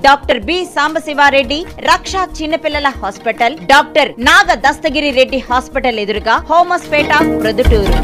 doctor B Sambasivareddy Raksha చిన్నపిల్లల hospital doctor Naga Dastagiri Reddy hospital ఎదురుగా హోమస్పేట ప్రొద్దుటూరు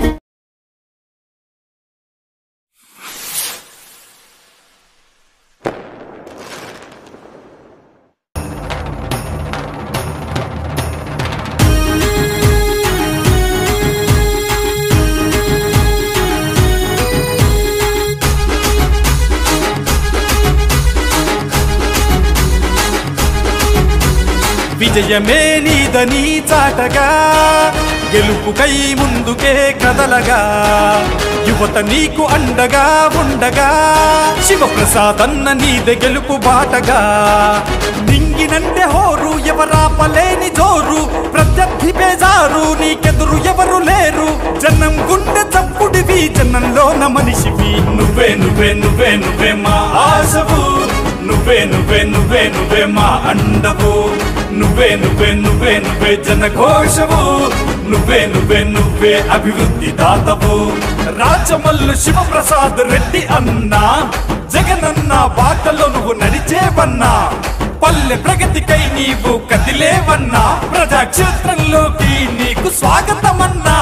విజయమే నీదని చాటగా గెలుపుకై ముందుకే కదలగా యువత నీకు అండగా ఉండగా శివప్రసాదన్న నీదే గెలుపు బాటగా నింగినంటే హోరు ఎవరాపలేని జోరు ప్రత్యర్థి బేజారు నీకెదురు ఎవరు లేరు జనం గుండె చప్పుడివి జనంలోన మనిషివి నువ్వే నువ్వే నువ్వే నువ్వే మా ఆశవు నువ్వే నువ్వే నువ్వే నువ్వే మా అండవు నువ్వే నువ్వే నువ్వే నువ్వే జనఘోషవు నువ్వే నువ్వే నువ్వే అభివృద్ధి దాతవు రాజమల్లు శివప్రసాద్ రెడ్డి అన్నా జగనన్న బాటలో నువ్వు నడిచేవన్నా పల్లె ప్రగతికై నీవు కదిలేవన్నా ప్రజాక్షేత్రంలోకి నీకు స్వాగతమన్నా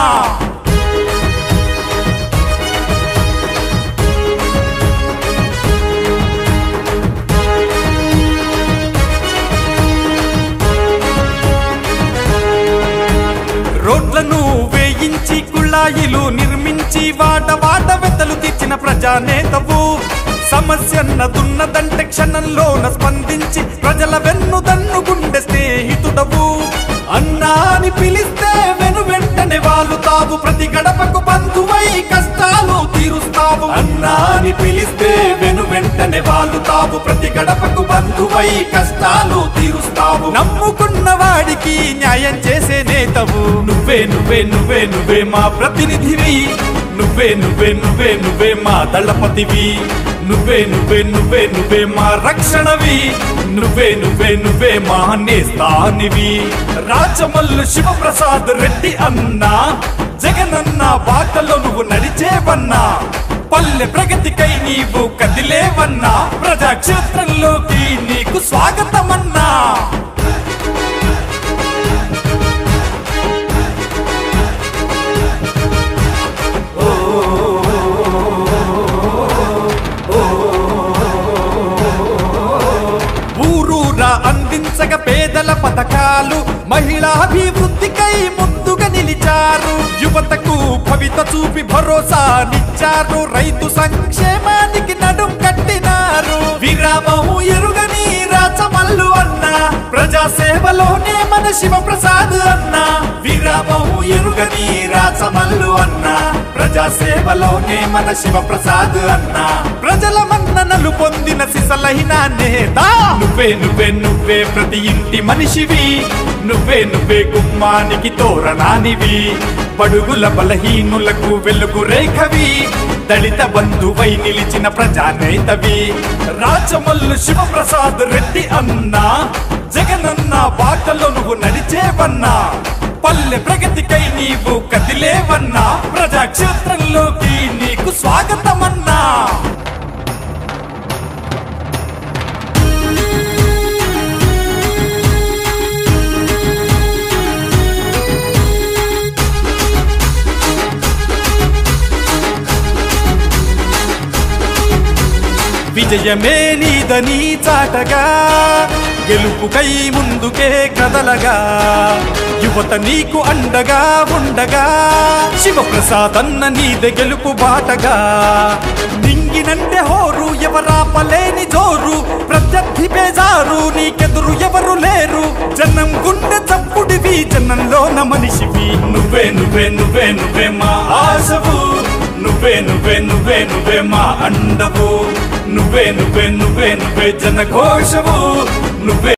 రోడ్లను వేయించి కుళాయిలు నిర్మించి వాట వాట వెతలు తీర్చిన ప్రజానేతవు సమస్యన్నదున్నదంటే క్షణంలోన స్పందించి ప్రజల వెన్ను దన్ను గుండె స్నేహితుడవు అన్నా అని పిలిస్తే వెను వెంటనే వాలుతావు ప్రతి గడపకు బంధువై కష్టాలు తీరుస్తావు అన్నా అని పిలిస్తే వెను వెంటనే వాలుతావు ప్రతి గడపకు బంధువై కష్టాలు తీరుస్తావు నమ్ముకున్న వాడికి న్యాయం చేసే నేతవు నువ్వే నువ్వే నువ్వే నువ్వే మా ప్రతినిధివి నువ్వే నువ్వే నువ్వే నువ్వే మా దళపతివి నువ్వే నువ్వే నువ్వే నువ్వే మా రక్షణవి నువ్వే నువ్వే నువ్వే మా నేస్తానివి రాజమల్లు శివప్రసాద్ రెడ్డి అన్నా జగనన్న బాటలో నువ్వు నడిచేవన్నా పల్లె ప్రగతికై నీవు కదిలేవన్నా ప్రజాక్షేత్రంలోకి నీకు స్వాగతమన్నా ఊరూరా అందించగ పేదల పథకాలు మహిళా అభివృద్ధికై ముందుగా నిలిచారు యువతకు భవిత చూపి భరోసానిచ్చారు రైతు సంక్షేమానికి నడుం కట్టినారు విరామము ఎరుగని రాచమల్లు అన్న ప్రజా సేవలోనే మన శివప్రసాద్ అన్న విరామము ఎరుగని రాచమల్లు అన్న ప్రజా సేవలోనే మన శివప్రసాద్ అన్న ప్రజల మన్ననలు పొందిన సిసలైన నేత నువ్వే నువ్వే నువ్వే ప్రతి ఇంటి మనిషివి నువ్వే నువ్వే గుమ్మానికి తోరణానివి పడుగుల బలహీనులకు వెలుగు రేఖవి దళిత బంధువై నిలిచిన ప్రజానేతవి రాజమల్లు శివప్రసాద్ రెడ్డి అన్నా జగనన్న బాటలో నువ్వు నడిచేవన్నా పల్లె ప్రగతికై నీవు కదిలేవన్నా ప్రజాక్షేత్రంలోకి నీకు స్వాగతమన్నా విజయమే నీదని చాటగా గెలుపుకై ముందుకే కదలగా యువత నీకు అండగా ఉండగా శివప్రసాదన్న నీదే గెలుపు బాటగా నింగినంటే హోరు ఎవరాపలేని జోరు ప్రత్యర్థి బేజారు నీకెదురు ఎవరు లేరు జనం గుండె చప్పుడివి జనంలోన మనిషివి నువ్వే నువ్వే నువ్వే నువ్వే మా ఆశవు నువ్వే నువ్వే నువ్వే నువ్వే మా అండవు నువ్వే నువ్వే నువ్వే నువ్వే జనఘోషవు నువ్వే